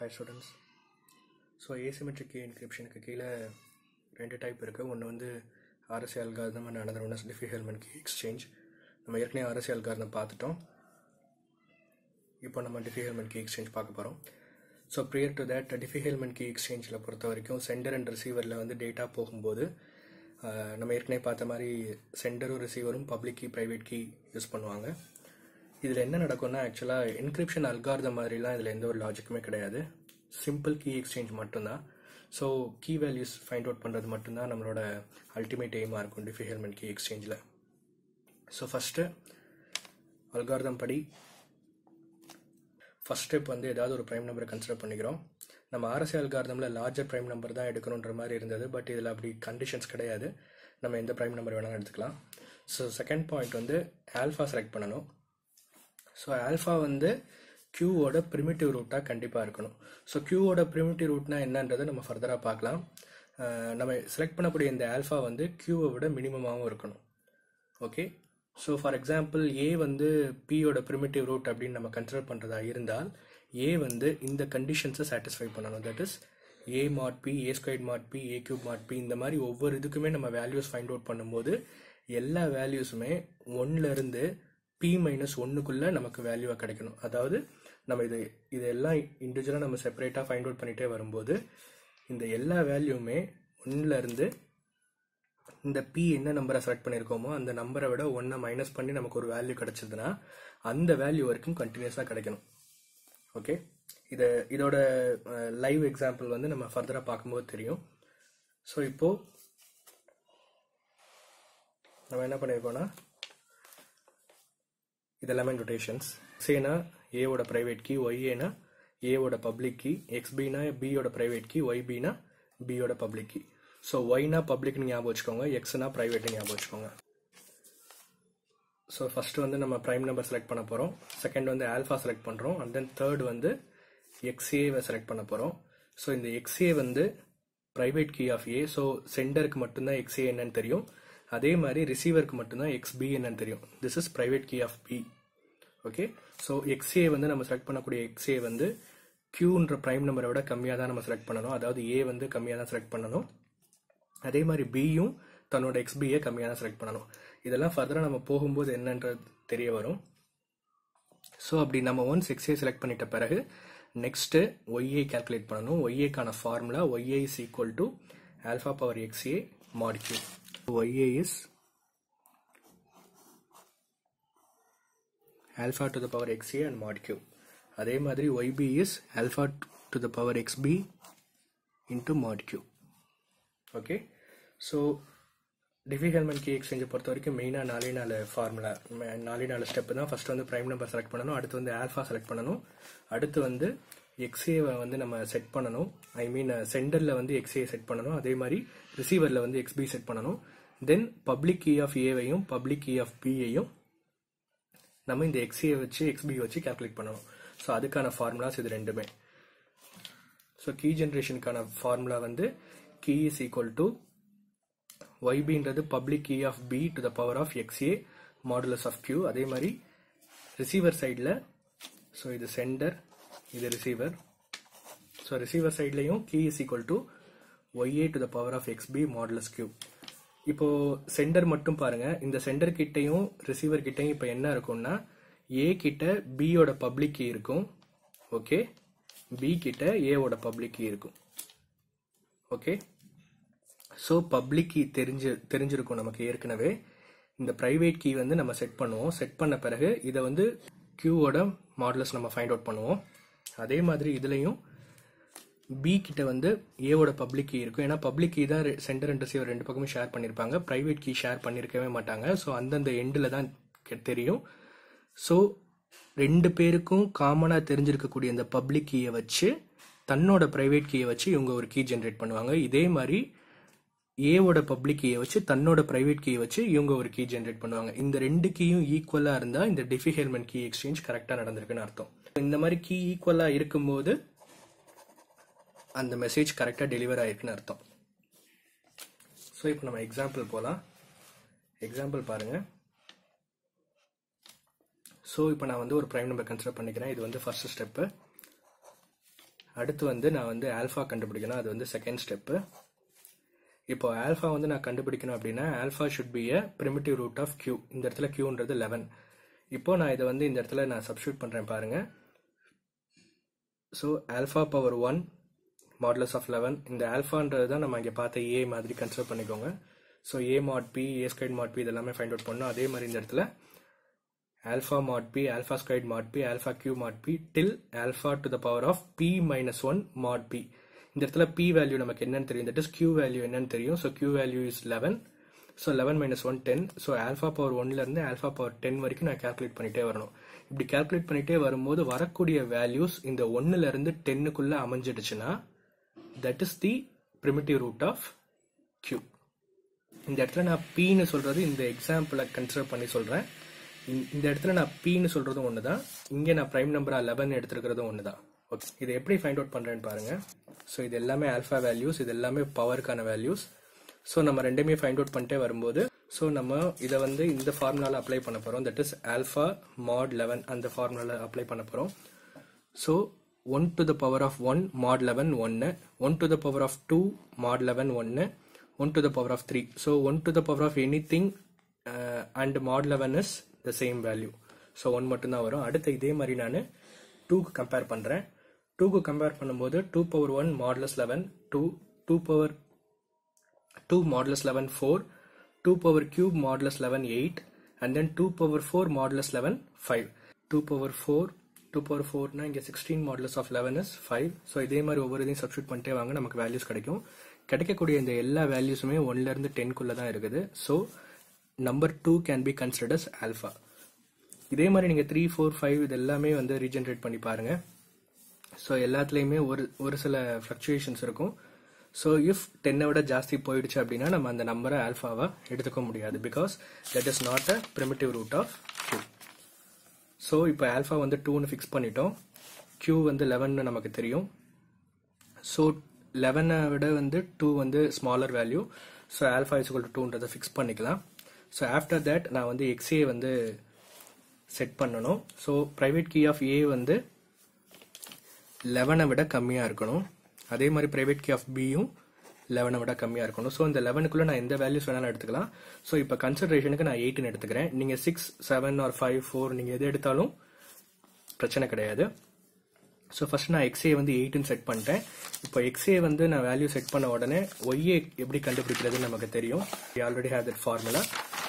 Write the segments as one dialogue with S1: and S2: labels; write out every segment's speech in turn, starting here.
S1: hi students so asymmetric key என்கிரிப்ஷனுக்கு கீழே ரெண்டு டைப் இருக்குது ஒன்று வந்து RSA algorithm and another one Diffie Hellman key exchange நம்ம ஏற்கனவே ஆர்எஸ்சி அல்கார்தம் பார்த்துட்டோம் இப்போ நம்ம டிஃபி ஹெல்மெண்ட் கீ எக்ஸ்சேஞ்ச் பார்க்க போகிறோம் so prior to that Diffie Hellman key எக்ஸ்சேஞ்சில் பொறுத்த வரைக்கும் சென்டர் அண்ட் ரிசீவரில் வந்து டேட்டா போகும்போது ஆஹ், நம்ம ஏற்கனவே பார்த்த மாதிரி சென்டரும் ரிசீவரும் public key private key use பண்ணுவாங்க இதில் என்ன நடக்கும்னா ஆக்சுவலாக என்கிரிப்ஷன் அல்கார்தம் மாதிரிலாம் இதில் எந்த ஒரு லாஜிக்குமே கிடையாது சிம்பிள் கீ எக்ஸ்சேஞ்ச் மட்டும்தான் so key values find out பண்ணுறது மட்டும்தான் நம்மளோட அல்டிமேட் எய்மாக இருக்கும் டிஃபி ஹெல்மெண்ட் கீ எக்ஸ்சேஞ்சில் ஸோ ஃபஸ்ட்டு அல்கார்தம் படி ஃபஸ்ட் ஸ்டெப் வந்து ஏதாவது ஒரு ப்ரைம் நம்பரை கன்சிடர் பண்ணிக்கிறோம் நம்ம ஆர்எஸ்சி அல்கார்தமில் லார்ஜர் ப்ரைம் நம்பர் தான் எடுக்கணுன்ற மாதிரி இருந்தது பட் இதில் அப்படி கண்டிஷன்ஸ் கிடையாது நம்ம எந்த ப்ரைம் நம்பர் வேணாலும் எடுத்துக்கலாம் ஸோ செகண்ட் பாயிண்ட் வந்து ஆல்ஃபா செலக்ட் பண்ணணும் ஸோ ஆல்ஃபா வந்து க்யூவோட ப்ரிமிட்டிவ் ரூட்டாக கண்டிப்பாக இருக்கணும் ஸோ க்யூவோட ப்ரிமிட்டிவ் ரூட்னா என்னன்றதை நம்ம ஃபர்தராக பார்க்கலாம் அஹ் நம்ம செலக்ட் பண்ணக்கூடிய இந்த ஆல்ஃபா வந்து க்யூவை விட மினிமமாகவும் இருக்கணும் okay so for example A வந்து பியோட ப்ரிமிட்டிவ் ரூட் அப்படின்னு நம்ம கன்சிடர் பண்ணுறதா இருந்தால் ஏ வந்து இந்த கண்டிஷன்ஸை சாட்டிஸ்ஃபை பண்ணணும் that is A mod P A square mod P A cube mod P இந்த மாதிரி ஒவ்வொரு இதுக்குமே நம்ம வேல்யூஸ் ஃபைண்ட் அவுட் பண்ணும்போது எல்லா வேல்யூஸுமே ஒன்லேருந்து பி மைனஸ் ஒன்றுக்குள்ளே நமக்கு வேல்யூவாக கிடைக்கணும் அதாவது நம்ம இது இதெல்லாம் இண்டிவிஜுவலாக நம்ம செப்பரேட்டாக ஃபைண்ட் அவுட் பண்ணிகிட்டே வரும்போது இந்த எல்லா வேல்யூமே ஒன்றுலேருந்து இந்த பி என்ன நம்பரை செலக்ட் பண்ணியிருக்கோமோ அந்த நம்பரை விட ஒன்றை மைனஸ் பண்ணி நமக்கு ஒரு வேல்யூ கிடைச்சதுன்னா அந்த வேல்யூ வரைக்கும் கண்டினியூஸாக கிடைக்கணும் ஓகே இதை இதோட லைவ் எக்ஸாம்பிள் வந்து நம்ம ஃபர்தராக பார்க்கும்போது தெரியும் ஸோ இப்போ நம்ம என்ன பண்ணியிருக்கோம்னா இது எல்லாமே நொட்டேஷன்ஸ் சேனா ஏவோட ப்ரைவேட் கீ ஒய்ஏனா ஏவோட பப்ளிக் கீ எக்ஸ்பினா பியோட ப்ரைவேட் கீ ஒய்பினா பியோட பப்ளிக் கீ ஸோ ஒய்னா பப்ளிக்னு ஞாபகம் வச்சுக்கோங்க எக்ஸ்னா ப்ரைவேட்னு ஞாபகம் வச்சுக்கோங்க ஸோ ஃபர்ஸ்ட் வந்து நம்ம ப்ரைம் நம்பர் செலக்ட் பண்ண போகிறோம் செகண்ட் வந்து ஆல்ஃபா செலக்ட் பண்ணுறோம் அண்ட் தென் தேர்ட் வந்து எக்ஸ்ஏவை செலக்ட் பண்ண போகிறோம் ஸோ இந்த எக்ஸ்ஏ வந்து private key of A so சென்டருக்கு மட்டும்தான் எக்ஸ்ஏ என்னன்னு தெரியும் அதே மாதிரி ரிசீவருக்கு மட்டும்தான் எக்ஸ்பி என்னன்னு தெரியும் this is private key of B okay so XA வந்து நம்ம செலக்ட் பண்ணக்கூடிய எக்ஸ்ஏ வந்து கியூன்ற ப்ரைம் நம்பரை விட கம்மியாக தான் நம்ம செலக்ட் பண்ணணும் அதாவது ஏ வந்து கம்மியாக தான் செலக்ட் பண்ணணும் அதே மாதிரி பியும் தன்னோட எக்ஸ்பியை கம்மியாக தான் செலக்ட் பண்ணணும் இதெல்லாம் ஃபர்தராக நம்ம போகும்போது என்னன்றது தெரிய வரும் ஸோ அப்படி நம்ம ஒன்ஸ் எக்ஸ்ஏ செலக்ட் பண்ணிட்ட பிறகு நெக்ஸ்ட்டு ஒய்ஏ கால்குலேட் பண்ணணும் ஒய்ஏக்கான formula YA is equal to alpha power XA mod Q YA is alpha to the power xa and mod q அதே மாதிரி yb is alpha to the power xb into mod q okay so Diffie Hellman key எக்ஸ்சேஞ்சை பொறுத்த வரைக்கும் மெயினாக நாலே நாலு formula நாலே நாலு ஸ்டெப்பு தான் ஃபர்ஸ்ட் வந்து ப்ரைம் நம்பர் செலக்ட் பண்ணணும் அடுத்து வந்து ஆல்ஃபா செலக்ட் பண்ணணும் அடுத்து வந்து எக்ஸ்ஏவை வந்து நம்ம செட் பண்ணணும் ஐ மீன் சென்டரில் வந்து எக்ஸ்ஏ செட் பண்ணணும் அதே மாதிரி ரிசீவரில் வந்து எக்ஸ்பி செட் பண்ணணும் தென் பப்ளிக் கீ ஆஃப் ஏவையும் பப்ளிக் கீ ஆஃப் பியையும் நம்ம இந்த எக்ஸியை வச்சு எக்ஸ்பி வச்சு கால்குலேட் பண்ணணும் ஸோ அதுக்கான ஃபார்முலாஸ் இது ரெண்டுமே ஸோ கீ ஜென்ரேஷனுக்கான ஃபார்முலா வந்து கீ இஸ் ஈக்குவல் டு ஒய்பின்றது public key of B to the power of XA modulus of Q அதே மாதிரி ரிசீவர் சைடில் ஸோ இது சென்டர் இது ரிசீவர் ஸோ ரிசீவர் சைட்லையும் key is equal to YA to the power of XB modulus Q இப்போ sender மட்டும் பாருங்க இந்த சென்டர் கிட்டையும் ரிசீவர் கிட்டையும் இப்போ என்ன இருக்கும்னா ஏ கிட்ட பியோட பப்ளிக் கீ இருக்கும் ஓகே பி கிட்ட ஏவோட பப்ளிக் கீ இருக்கும் ஓகே ஸோ பப்ளிக் கீ தெரிஞ்சு தெரிஞ்சிருக்கும் நமக்கு ஏற்கனவே இந்த ப்ரைவேட் கீ வந்து நம்ம செட் பண்ணுவோம் செட் பண்ண பிறகு இதை வந்து கியூவோட மாடலஸ் நம்ம ஃபைண்ட் அவுட் பண்ணுவோம் அதே மாதிரி இதுலேயும் பி கிட்ட வந்து ஏவோட பப்ளிக் கீ இருக்கும் ஏன்னா பப்ளிக் கீ தான் சென்டர் அண்ட் ரிசீவர் ரெண்டு பக்கமும் ஷேர் பண்ணியிருப்பாங்க ப்ரைவேட் கீ ஷேர் பண்ணியிருக்கவே மாட்டாங்க ஸோ அந்தந்த எண்டில் தான் கெ- தெரியும் ஸோ ரெண்டு பேருக்கும் காமனாக தெரிஞ்சிருக்கக்கூடிய இந்த பப்ளிக் கீயை வச்சு தன்னோட ப்ரைவேட் கீயை வச்சு இவங்க ஒரு கீ ஜென்ரேட் பண்ணுவாங்க இதே மாதிரி ஏவோட பப்ளிக் கீயை வச்சு தன்னோட ப்ரைவேட் கீயை வச்சு இவங்க ஒரு கீ ஜென்ரேட் பண்ணுவாங்க இந்த ரெண்டு கீயும் ஈக்குவலாக இருந்தால் இந்த டிஃபி ஹெல்மெண்ட் கீ எக்ஸ்சேஞ்ச் கரெக்டாக நடந்திருக்குன்னு அர்த்தம் இந்த மாதிரி கீ ஈக்குவலாக இருக்கும்போது அந்த மெசேஜ் கரெக்டாக டெலிவர் ஆயிருக்குன்னு அர்த்தம் ஸோ இப்போ நம்ம எக்ஸாம்பிள் போகலாம் எக்ஸாம்பிள் பாருங்கள் ஸோ இப்போ நான் வந்து ஒரு ப்ரைம் நம்பர் கன்சிடர் பண்ணிக்கிறேன் இது வந்து ஃபர்ஸ்ட் ஸ்டெப்பு அடுத்து வந்து நான் வந்து ஆல்ஃபா கண்டுபிடிக்கணும் அது வந்து செகண்ட் ஸ்டெப்பு இப்போ ஆல்ஃபா வந்து நான் கண்டுபிடிக்கணும் அப்படின்னா alpha should be a primitive root of Q இந்த இடத்துல கியூன்றது லெவன் இப்போ நான் இதை வந்து இந்த இடத்துல நான் சப்ஸ்டியூட் பண்ணுறேன் பாருங்க so alpha power one modulus of eleven இந்த ஆல்ஃபான்றது தான் நம்ம இங்கே பார்த்த ஏ மாதிரி கன்சிடர் பண்ணிக்கோங்க so A mod P A square mod P இதெல்லாமே ஃபைண்ட் அவுட் பண்ணணும் அதே மாதிரி இந்த இடத்துல alpha mod p alpha squared mod p alpha q mod p till alpha to the power of p minus 1 mod p இந்த இடத்துல p value நமக்கு என்னன்னு தெரியும் தட் இஸ் q வேல்யூ என்னன்னு தெரியும் so q value is eleven so eleven minus one ten so alpha power ஒன்ல இருந்து alpha power ten வரைக்கும் நான் கால்குலேட் பண்ணிட்டே வரணும் இப்படி கால்குலேட் பண்ணிட்டே வரும்போது வரக்கூடிய வேல்யூஸ் இந்த ஒன்னுல இருந்து டென்னுக்குள்ள அமைஞ்சிடுச்சுன்னா that is the primitive root of q இந்த இடத்துல நான் pன்னு சொல்றது இந்த எக்ஸாம்பிளை கன்சிடர் பண்ணி சொல்றேன் இந்த- இந்த இடத்துல நான் pன்னு சொல்றதும் ஒன்று தான் இங்கே நான் ப்ரைம் நம்பரா லெவன் எடுத்துருக்கிறதும் ஒன்று தான் ஓகே இதை எப்படி ஃபைண்ட் அவுட் பண்ணுறேன்னு பாருங்க ஸோ இது எல்லாமே ஆல்ஃபா வேல்யூஸ் இது எல்லாமே பவருக்கான வேல்யூஸ் ஸோ நம்ம ரெண்டுமே ஃபைண்ட் அவுட் பண்ணிட்டே வரும்போது ஸோ நம்ம இதை வந்து இந்த ஃபார்முலால அப்ளை பண்ண போகிறோம் that is alpha mod eleven அந்த ஃபார்முலால அப்ளை பண்ண போகிறோம் so one to the power of one mod eleven ஒன்று one to the power of two mod eleven ஒன்று one to the power of three so one to the power of anything and mod eleven is the same value so one மட்டும்தான் வரும் அடுத்து இதே மாதிரி நான் டூக்கு compare பண்ணுறேன் டூக்கு கம்பேர் பண்ணும்போது two power one modulus eleven two two power 2 modulus 11 4 2 power cube modulus 11 8 and then 2 power 4 modulus 11 5 2 power 4 2 power 4 னா இங்க 16 modulus of 11 is 5 ஸோ இதே மாதிரி ஒவ்வொரு இதையும் சப்ஸ்டியூட் பண்ணிட்டே வாங்க நமக்கு வேல்யூஸ் கிடைக்கும் கிடைக்கக்கூடிய இந்த எல்லா வேல்யூஸுமே ஒன்ல இருந்து டென்குள்ள தான் இருக்குது so number two can be considered as alpha இதே மாதிரி நீங்க த்ரீ ஃபோர் ஃபைவ் இது எல்லாமே வந்து ரீஜென்ரேட் பண்ணி பாருங்க ஸோ எல்லாத்துலேயுமே ஒரு ஒரு சில ஃப்ளக்சுவேஷன்ஸ் இருக்கும் ஸோ இஃப் டென்னை விட ஜாஸ்தி போயிடுச்சு அப்படின்னா நம்ம அந்த நம்பரை ஆல்ஃபாவா எடுத்துக்க முடியாது because that is not a primitive root of q so இப்போ ஆல்ஃபா வந்து டூன்னு ஃபிக்ஸ் பண்ணிட்டோம் q வந்து லெவன்னு நமக்கு தெரியும் ஸோ லெவனை விட வந்து டூ வந்து smaller value so alpha is two டூன்றதை ஃபிக்ஸ் பண்ணிக்கலாம் ஸோ ஆஃப்டர் தட் நான் வந்து எக்ஸே வந்து செட் பண்ணணும் so private key of A வந்து லெவனை விட கம்மியாக இருக்கணும் அதே மாதிரி ப்ரைவேட் கீ ஆஃப் பியும் லெவனை விட கம்மியாக இருக்கணும் ஸோ இந்த லெவனுக்குள்ளே நான் எந்த வேல்யூஸ் வேணாலும் எடுத்துக்கலாம் ஸோ இப்போ கன்சிடரேஷனுக்கு நான் எயிட்னு எடுத்துக்கிறேன் நீங்கள் six seven or five four நீங்கள் எது எடுத்தாலும் பிரச்சனை கிடையாது ஸோ ஃபர்ஸ்ட் நான் எக்ஸே வந்து எயிட்னு செட் பண்ணிட்டேன் இப்போ எக்ஸே வந்து நான் வேல்யூ செட் பண்ண உடனே ஒய்ஏ எப்படி கண்டுபிடிக்கிறதுன்னு நமக்கு தெரியும் already have that formula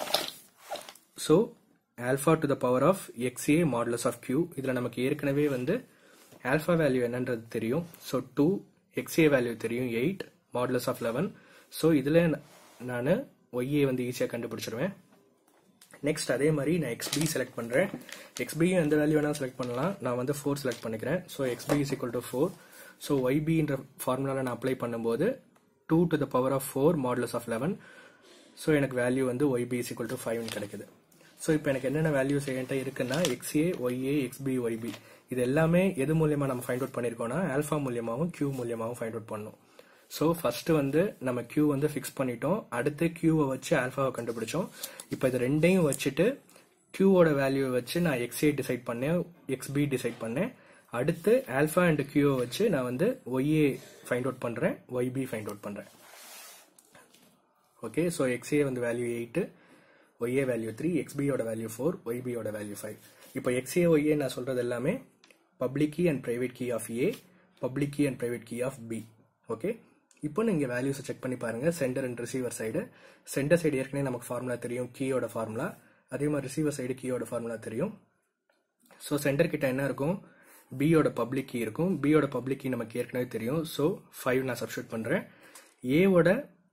S1: so alpha to the power of XA modulus of Q இதில் நமக்கு ஏற்கனவே வந்து ஆல்ஃபா வேல்யூ என்னன்றது தெரியும் ஸோ டூ எக்ஸ்ஏ வேல்யூ தெரியும் eight modulus of eleven so இதில் நான் ஒய்ஏ வந்து ஈஸியாக கண்டுபிடிச்சிருவேன் நெக்ஸ்ட் அதே மாதிரி நான் எக்ஸ்பி செலக்ட் பண்ணுறேன் எக்ஸ்பியும் எந்த வேல்யூ வேணாலும் செலக்ட் பண்ணலாம் நான் வந்து ஃபோர் செலக்ட் பண்ணிக்கிறேன் so XB is equal to four so ஒய்பின்ற ஃபார்முலாவில் நான் அப்ளை பண்ணும்போது two to the power of four modulus of eleven so எனக்கு வேல்யூ வந்து ஒய்பி இஸ் ஈக்குவல் டு ஃபைவ்னு கிடைக்குது ஸோ இப்போ எனக்கு என்னென்ன வேல்யூஸ் என்கிட்ட இருக்குன்னா எக்ஸ்ஏ ஒய்ஏ எக்ஸ்பி ஒய்பி இது எல்லாமே எது மூலியமா நம்ம ஃபைண்ட் அவுட் பண்ணியிருக்கோம்னா ஆல்ஃபா மூலியமாகவும் கியூ மூலியமாகவும் ஃபைண்ட் அவுட் பண்ணோம் ஸோ ஃபர்ஸ்ட் வந்து நம்ம கியூ வந்து ஃபிக்ஸ் பண்ணிட்டோம் அடுத்து கியூவை வச்சு ஆல்ஃபாவை கண்டுபிடிச்சோம் இப்போ இது ரெண்டையும் வச்சுட்டு கியூவோட வேல்யூவை வச்சு நான் எக்ஸ்ஏ டிசைட் பண்ணேன் எக்ஸ்பி டிசைட் பண்ணேன் அடுத்து ஆல்ஃபா அண்ட் கியூவை வச்சு நான் வந்து ஒய்ஏ ஃபைண்ட் அவுட் பண்றேன் ஒய்பி ஃபைண்ட் அவுட் பண்றேன் ஓகே ஸோ எக்ஸ்ஏ வந்து value eight YA value three எக்ஸ்பியோட வேல்யூ ஃபோர் ஒய்பியோட வேல்யூ ஃபைவ் இப்போ எக்ஸ்ஏ ஒய்ஏ நான் சொல்றது எல்லாமே public key and private key of A public key and private key of B okay இப்போ நீங்க வேல்யூஸை செக் பண்ணி பாருங்க sender and receiver side sender side ஏற்கனவே நமக்கு ஃபார்முலா தெரியும் கீயோட ஃபார்முலா அதே மாதிரி ரிசீவர் சைடு கீயோட ஃபார்முலா தெரியும் ஸோ சென்டர் கிட்ட என்ன இருக்கும் பியோட பப்ளிக் கீ இருக்கும் பியோட பப்ளிக் கீ நமக்கு ஏற்கனவே தெரியும் ஸோ ஃபைவ் நான் சப்ஸ்டியூட் பண்றேன் ஏவோட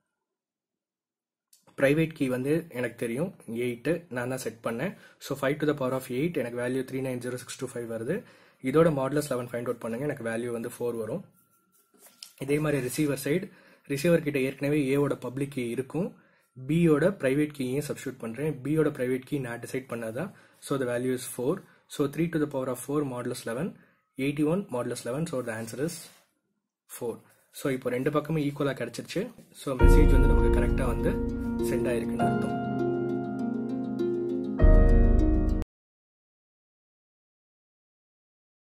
S1: பிரைவேட் கீ வந்து எனக்கு தெரியும் எயிட்டு நான் தான் செட் பண்ணேன் so five to the power of eight எனக்கு value three nine zero six two five வருது இதோட மாடலஸ் லெவன் ஃபைண்ட் அவுட் பண்ணுங்க எனக்கு வேல்யூ வந்து ஃபோர் வரும் இதே மாதிரி ரிசீவர் சைடு ரிசீவர் கிட்ட ஏற்கனவே ஏவோட பப்ளிக் கீ இருக்கும் பியோட பிரைவேட் கீயையும் சப்ஸ்டியூட் பண்றேன் பியோட பிரைவேட் கீ நான் டிசைட் பண்ணதான் so the value is four so three to the power of four modulus eleven eighty one modulus eleven so the answer is four so இப்போ ரெண்டு பக்கமும் ஈக்குவலாக கிடைச்சிருச்சு ஸோ மெசேஜ் வந்து நமக்கு கரெக்டாக வந்து சென்ட் ஆயிருக்குன்னு அர்த்தம்